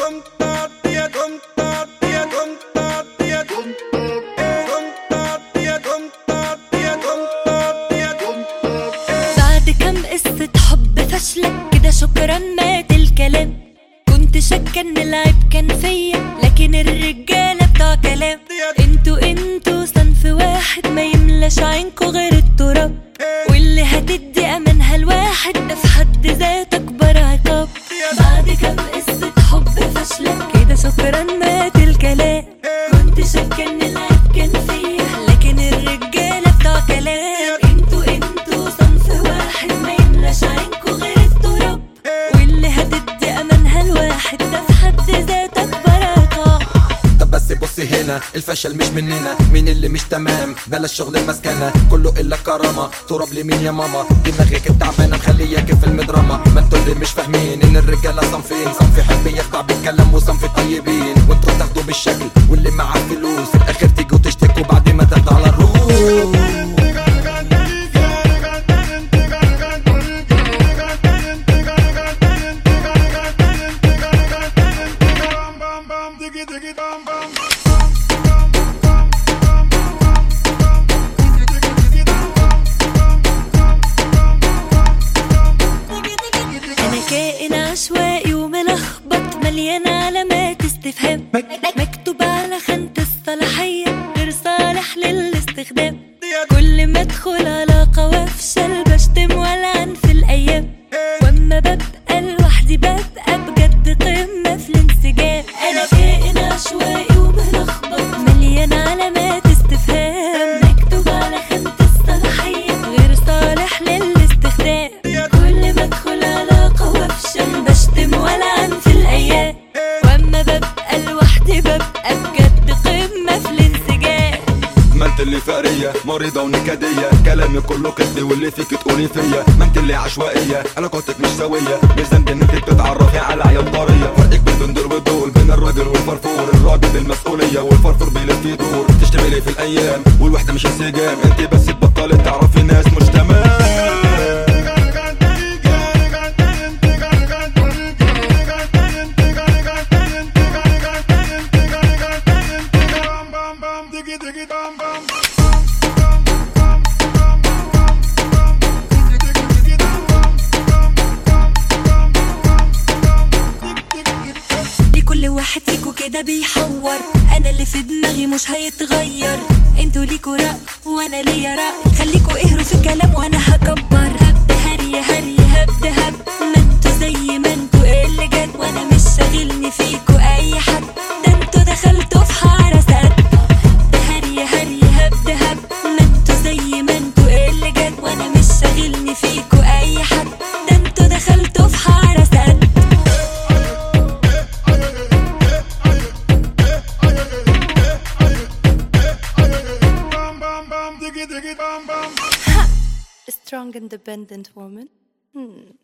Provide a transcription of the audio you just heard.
بعد كام قصة حب فاشلة كده شكرا مات الكلام كنت شاكة ان العيب كان فيا لكن الرجالة بتوع كلام انتوا انتوا صنف واحد ما يملاش عينكوا غير التراب واللي هتدي امانها الواحد ده في حد ذاته اكبر عقاب بعد كام قصة حب فاشلة كده شكرا مات الكلام كنت شاكة ان العيب كان فيا لكن الرجالة بتوع كلام انتوا انتوا صنف واحد ما يملاش عينكوا غير التراب واللي هتدي امانها الواحد ده في حد ذاته اكبر عقاب طب بس بصي هنا الفشل مش مننا مين اللي مش تمام بلاش شغل المسكنة كله الا كرامة تراب لمين يا ماما دماغك التعبانة مخلياك في المدرمة ما انتوا اللي مش فاهمين ان الرجالة صنفين صنف يحب يخدع بالكلام وصنف طيبين وانتوا تاخدوا بالشكل واللي معاه فلوس في الاخر تيجوا تشتكوا بعد ما تاخدوا على الروس انا كائن عشوائي وملخبط مليان علامات استفهام مكتوب على خانة الصلاحية غير صالح للاستخدام كل ما ادخل علاقة وافشل بشتم والعن في الايام واما ببقى لوحدي ببقى بجد قمة في الانسجام انا كائن عشوائي وملخبط مليان علامات استفهام مكتوب على خانة الصلاحية غير صالح للاستخدام كل ما ادخل علاقة وافشل بشتم والعن في الايام واما ببقى لوحدي ببقى بجد قمة في الانسجام ما انت اللي فقرية مريضة ونكدية كلامي كله كذب واللي فيك تقولي فيا ما انت اللي عشوائية علاقاتك مش سوية مش ذنب ان انت بتتعرفي على عيال طرية فرقك بين دول ودول بين الراجل والفرفور الراجل المسؤولية والفرفور بيلف يدور تشتغلي في الايام والوحدة مش انسجام انت بس تبطلي تعرفي ناس مش تمام لكل واحد فيكو كده بيحور انا اللي في دماغي مش هيتغير انتوا ليكوا رأي وانا ليا رأي خليكوا اهروا في الكلام وانا هكبر هبد هري هري هبد هب ما انتوا زي ما انتوا ايه اللي جد وانا مش شاغلني فيكوا اي حد ده انتوا دخلتوا في حارة سد هبد هري هري هبد هب ما انتوا زي ما انتوا ايه اللي جد وانا مش شاغلني فيكوا اي حد ده انتوا دخلتوا في حارة سد A strong, independent woman. Hmm.